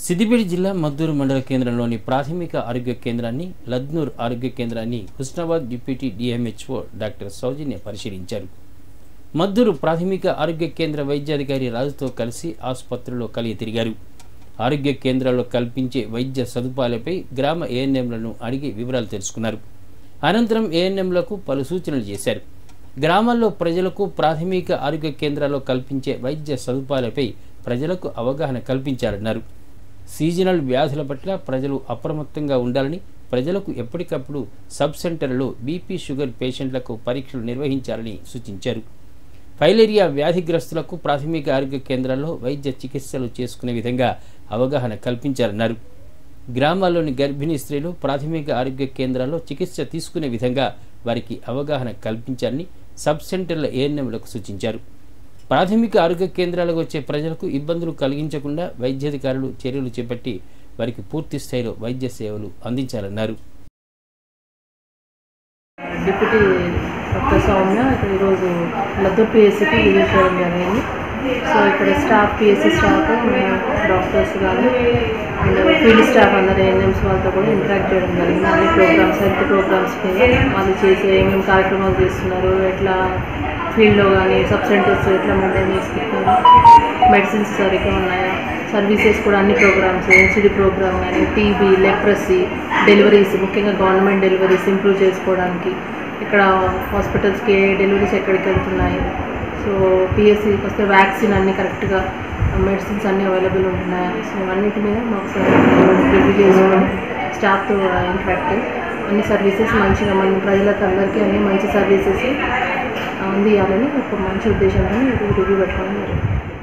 సిద్దిపేట జిల్లా మద్దూరు మండల కేంద్రంలోని ప్రాథమిక ఆరోగ్య కేంద్రాన్ని లద్నూర్ ఆరోగ్య కేంద్రాన్ని Husnabad deputy DMHO doctor Soujanya పరిశీలించారు మద్దూరు ప్రాథమిక ఆరోగ్య కేంద్ర వైద్యాధికారి రాజుతో కలిసి ఆసుపత్రిలో కలిగి తిరిగారు ఆరోగ్య కేంద్రాల్లో కల్పించే వైద్య సదుపాయాలపై గ్రామ ఏఎన్ఎంలను అడిగి వివరాలు తెలుసుకున్నారు అనంతరం ఏఎన్ఎంలకు పలు సూచనలు చేశారు గ్రామాల్లో ప్రజలకు ప్రాథమిక ఆరోగ్య కేంద్రాల్లో కల్పించే వైద్య సదుపాయాలపై ప్రజలకు అవగాహన కల్పించాలన్నారు సీజనల్ వ్యాధుల పట్ల ప్రజలు అప్రమత్తంగా ఉండాలని ప్రజలకు ఎప్పటికప్పుడు సబ్ సెంటర్లో బీపీ షుగర్ పేషెంట్లకు పరీక్షలు నిర్వహించాలని సూచించారు ఫైలేరియా వ్యాధిగ్రస్తులకు ప్రాథమిక ఆరోగ్య కేంద్రాల్లో వైద్య చికిత్సలు చేసుకునే విధంగా అవగాహన కల్పించాలన్నారు గ్రామాల్లోని గర్భిణీ స్త్రీలు ప్రాథమిక ఆరోగ్య కేంద్రాల్లో చికిత్స తీసుకునే విధంగా వారికి అవగాహన కల్పించాలని సబ్ సెంటర్ల ఏఎన్ఎంలకు సూచించారు ప్రాథమిక ఆరోగ్య కేంద్రాలకు వచ్చే ప్రజలకు ఇబ్బందులు కలిగించకుండా వైద్యాధికారులు చర్యలు చేపట్టి వారికి పూర్తి స్థాయిలో వైద్య సేవలు అందించాలన్నారు డిప్యూటీ డాక్టర్ సౌమ్య ఇక్కడ ఈరోజు లద్దూర్ పిఎస్సికి విజిట్ చేయడం జరిగింది సో ఇక్కడ స్టాఫ్ పిఎస్సి స్టాఫ్ డాక్టర్స్ కానీ అండ్ ఫీల్డ్ స్టాఫ్ అందరు ఏఎన్ఎంస్ వాళ్ళతో కూడా ఇంటరాక్ట్ చేయడం జరిగింది అన్ని ప్రోగ్రామ్స్ హెల్త్ ప్రోగ్రామ్స్ మీద వాళ్ళు చేసే ఏమేమి కార్యక్రమాలు చేస్తున్నారు ఎట్లా ఫీల్డ్లో కానీ సబ్ సెంటర్స్ ఎట్లా మెయింటైన్ చేసుకుంటున్నారు మెడిసిన్స్ సరిగ్గా ఉన్నాయా సర్వీసెస్ కూడా అన్ని ప్రోగ్రామ్స్ ఎన్సిడి ప్రోగ్రామ్ కానీ టీబీ లెప్రసీ డెలివరీస్ ముఖ్యంగా గవర్నమెంట్ డెలివరీస్ ఇంప్రూవ్ చేసుకోవడానికి ఇక్కడ హాస్పిటల్స్కి ఏ డెలివరీస్ ఎక్కడికి వెళ్తున్నాయి సో పిఎస్సికి వస్తే వ్యాక్సిన్ అన్నీ కరెక్ట్గా మెడిసిన్స్ అన్నీ అవైలబుల్ ఉంటున్నాయా సో అన్నిటి మీద మాకు రివ్యూ చేసుకొని స్టాఫ్తో ఇంటరాక్ట్ అన్ని సర్వీసెస్ మంచిగా మన ప్రజలకు అందరికీ అన్ని మంచి సర్వీసెస్ అందియాలని ఒక మంచి ఉద్దేశంతో రివ్యూ పెట్టుకోవడం జరిగింది